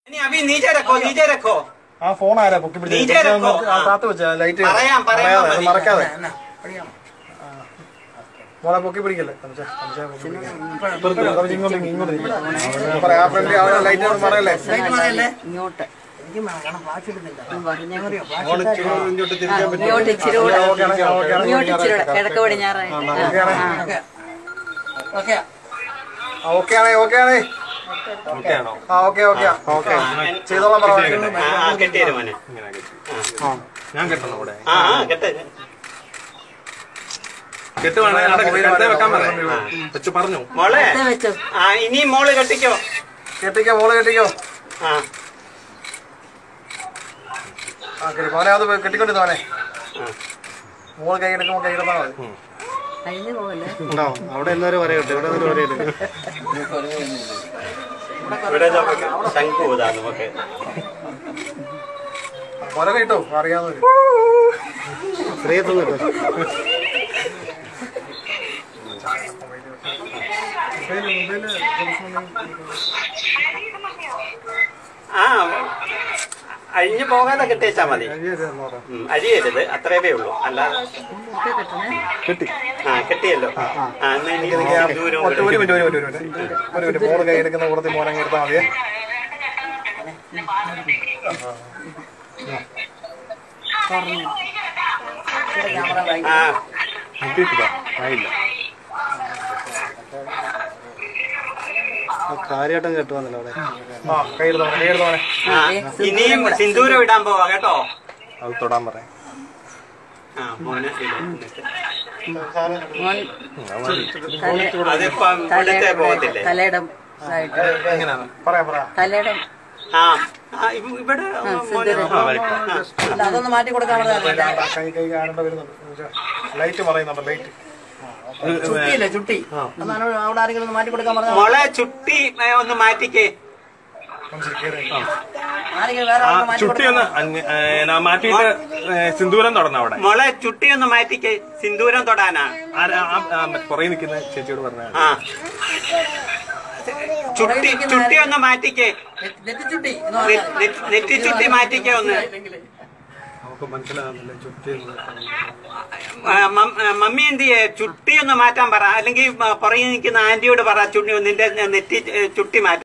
ഇനി അഭി നീചെ രക്കോ നീചെ രക്കോ ആ ഫോൺ ആരാ പൊക്കി നീ ചേരക്കോ? പിടിച്ചത് കാത്തു വെച്ചാ ലൈറ്റ് പറയാം, പറയാം, പറയാതെ, അത് മതി. മറക്കാതെ മോളെ പൊക്കി പിടിക്കല്ലേ തനിച്ചാ, തനിച്ചാ പൊക്കി പിടിക്കല്ലേ. കുറച്ച് ഇങ്ങോട്ട് ഇങ്ങ്, ഇങ്ങോട്ട് ഇങ്ങ്. ഞാൻ പറയാം, ആ ഫ്രണ്ട് അവിടെ ലൈറ്റ് കൊണ്ട് മറയല്ലേ ഇങ്ങോട്ട് മോള് ഇച്ചിരി കൂടെ ഇങ്ങോട്ട് തിരിക്കാൻ പറ്റുമോ? ഇങ്ങോട്ട് ഇച്ചിരി കൂടെ ഓക്കേ ആണെ, ഓക്കേ ആണെ, ഇങ്ങോട്ട് ഇച്ചിരി കൂടെ ഞാൻ കിഴക്ക് പടിഞ്ഞാറായി ഓക്കേ ആണെ. ആ, ഓക്കേ ആണേ ഓക്കേ ആണേ ആ ഓക്കേ ഓക്കേ ഓക്കേ ചെയ്തോളാം പറ ആ ആ കെട്ടിയത് മോനെ ഞാൻ കെട്ടണം ഇവിടെ ആ ആ കെട്ട് കെട്ടുവാണെ കെട്ടേ വെക്കാൻ പറയാം വെച്ച് പറഞ്ഞു മോളെ ഇത് വെച്ചോ ആ ഇനിയും മോള് കെട്ടിക്കോ കെട്ടിക്കോ മോള് കെട്ടിക്കോ ആ ആ കെട്ടി മോനെ അത് കെട്ടിക്കൊണ്ടിരുന്നു മോനെ ആ. മോള് കൈ എടുക്കുമ്പോ കൈ എടുത്താൽ മതി കഴിഞ്ഞു പോകല്ലേ ഉണ്ടാവും അവിടെ എല്ലാവരും പറയട്ടെ ഇവിടെ എല്ലാവരും പറയട്ടെ ഇവിടെ നമുക്ക് ശംഖു ഇതാ നമുക്ക് കൊല കിട്ടോ അറിയാവുന്നവര് സ്ത്രീയത്തൊന്നും കിട്ടും ആ അഴിഞ്ഞു പോകാതെ കെട്ടിച്ചാ മതി ഉം, അഴിയരുത് അത്രയേ ഉള്ളൂ അല്ല ഒക്കെ കെട്ടണേ കെട്ടി ആ കെട്ടിയല്ലോ ആ എന്നാ എനിക്ക് ദൂരം ഒരു ഒരു മിനിറ്റ് ഒരു മിനിറ്റ് ഒരു മിനിറ്റ് ഒരു മിനിറ്റ് മോള് കൈ എടുക്കുന്ന കൂടത്തിൽ മോനെ അങ്ങ് എടുത്താൽ മതിയേ ആ കിട്ടിയിട്ടില്ല ആയില്ല കാര്യമായിട്ടും കെട്ടുവാന്നല്ലോ അവിടെ ആ കൈ എടുത്തോ കൈ എടുത്തോ മോനെ ആ, ഇനിയും സിന്ദൂരം ഇടാൻ പോവാ കേട്ടോ അത് തൊടാൻ പറയാം ആ മോനെ ഇട് എന്നിട്ട്. മോൻ തല അതിപ്പം ഇവിടുത്തെ പോകത്തില്ലേ തലയുടെ ആയിട്ട് എങ്ങനെയാണ് പറയാം പറയാം തലയുടെ ആ ആ, ഇവ- ഇവിടെ മോനെ അല്ല അതൊന്ന് മാറ്റി കൊടുക്കാൻ പറഞ്ഞാൽ ആ, കൈ കൈ കാണേണ്ട വരുന്നുണ്ട് ലൈറ്റ് പറയുന്നുണ്ട് ലൈറ്റ് ചുട്ടിയില്ലേ ചുട്ടി അതാണ് അവിടെ ആരെങ്കിലും ഒന്ന് മാറ്റി കൊടുക്കാൻ പറഞ്ഞാൽ മോളെ ചുട്ടി ഏ, ഒന്ന് മാറ്റിക്കേ ആരെങ്കിലും വേറെ ആ ആരെങ്കിലും മാറ്റി ചുട്ടി ഒന്ന് അങ്ങ്, ഏ, ഞാൻ മാറ്റിയിട്ട് ഏ, സിന്ദൂരം തൊടണം അവിടെ മോളെ ചുട്ടി ഒന്ന് മാറ്റിക്കേ സിന്ദൂരം തൊടാനാ ആരാ- ആ- ആ, മറ്റേ പുറകെ നിൽക്കുന്ന ചേച്ചിയോട് പറഞ്ഞാൽ ആ ചുട്ടി ചുട്ടി ഒന്ന് മാറ്റിക്കേ നെറ്റ്- നെറ്റിച്ചുട്ടി എന്ന് നെ- പറഞ്ഞാൽ നെ- നെറ്റി ചുട്ടി മാറ്റിക്കേ ഒന്ന് നമുക്ക് മനസ്സിലാകുന്നില്ല ചുറ്റി ആ, മം- ആ, മമ്മി എന്ത് ചെയ്യേ ചുട്ടി ഒന്ന് മാറ്റാൻ പറ അല്ലെങ്കിൽ പുറകെ നിൽക്കുന്ന ആന്റിയോട് പറ ചുട്ടി നിന്റെ നെറ്റി ഏ, ചുട്ടി മാറ്റാൻ